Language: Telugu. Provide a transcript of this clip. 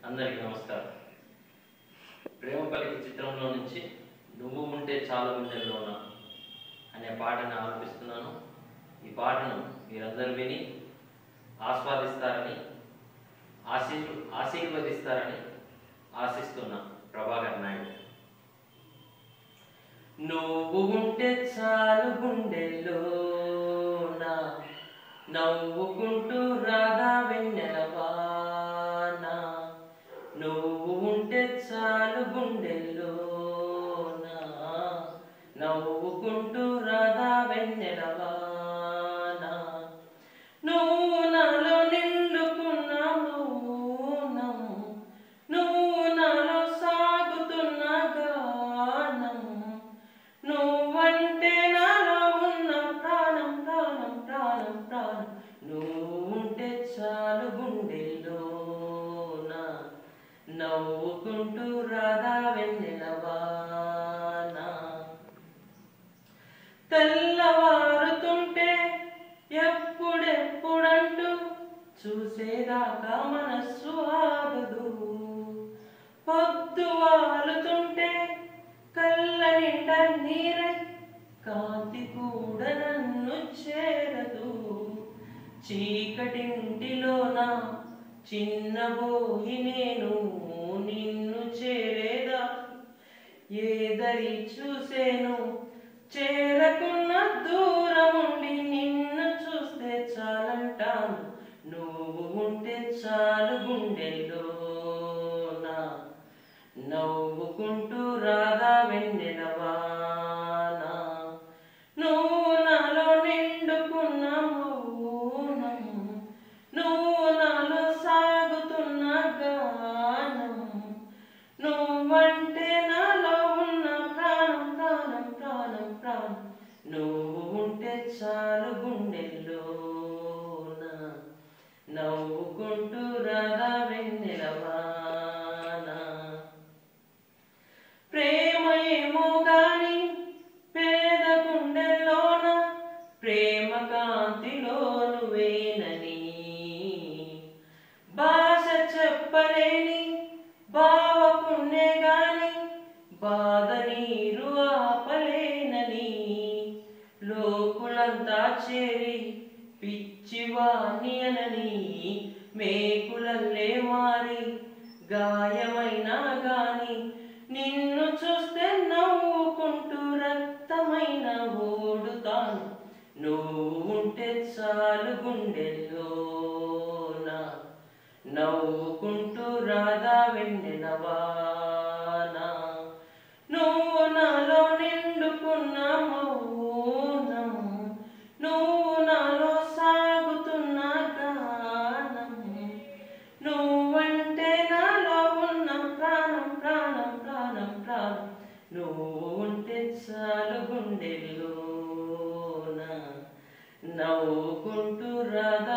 అందరికీ నమస్కారం ప్రేమ పలికి చిత్రంలో నుంచి నువ్వు ఉంటే చాలు గుండెల్లోన అనే పాటను ఆలపిస్తున్నాను ఈ పాటను మీరందరూ విని ఆస్వాదిస్తారని ఆశీర్ ఆశీర్వదిస్తారని ఆశిస్తున్నా ప్రభాకర్ నాయుడు నువ్వు ఉంటే చాలు గుండెల్లోన నవ్వుకుంటూ రాగా వెన్నెలవాన నువ్వు ఉంటే చాలు గుండెల్లోన నవ్వుకుంటూ రాగా వెన్నెలవాన నువ్వు నాలో నిండుకున్నావు నవ్వు నువ్వు నాలో సాగుతున్న గానం నువ్వంటే నాలో ఉన్న ప్రాణం ప్రాణం ప్రాణం ప్రాణం నువ్వు ఉంటే చాలు గుండెల్లోన నవ్వుకుంటూ రాధా వెన్నెలవాన తెల్లవారుతుంటే ఎప్పుడెప్పుడంటూ చూసేదాకా మనస్సు ఆగదు పొద్దు వాలుతుంటే కళ్ళ నిండా నీరై కాంతి కూడా నన్ను చేరదు చీకటింటిలోన చిన్నబోయి నేను నిన్ను చేరేదా ఏదరి చూసేను చేరకున్న దూరముండి నిన్ను చూస్తే చాలంటాను నువ్వు ఉంటే చాలు గుండెల్లోన నవ్వుకుంటూ రాగా వెన్నెలవాన నువ్వు నాలో నిండుకున్న మౌనం నువ్వు నాలో సాగుతున్న గానం నువ్వంటే నాలో ఉన్న ప్రాణం ప్రాణం ప్రాణం ప్రాణం నువ్వు ఉంటే చాలు గుండెల్లోన నవ్వుకుంటూ రాగా వెన్నెలవాన ప్రేమ ఏమో గాని పేద గుండెల్లోన ప్రేమ కాంతిలో నువ్వేనని భాష చెప్పలేని భావ పుణ్యే గాని బాధ నీరు ఆపలేనని లోకులంతా చేరి పిచ్చివాణి అనని మేకులల్లే మారి గాయమైనా గాని నిన్ను చూస్తే నవ్వుకుంటూ రక్తమైన ఓడుతాను నువ్వు ఉంటే చాలు గుండెల్లోన నవ్వుకుంటూ రాధా వెన్నెలవాన నువ్వు నాలో నిండుకున్న మౌనం నువ్వు నాలో సాగుతున్న గానం నువ్వంటే నాలో ఉన్న ప్రాణం ప్రాణం ప్రాణం ప్రాణం నువ్వు ఉంటే చాలు గుండెల్లోన నవ్వుకుంటూ రాధా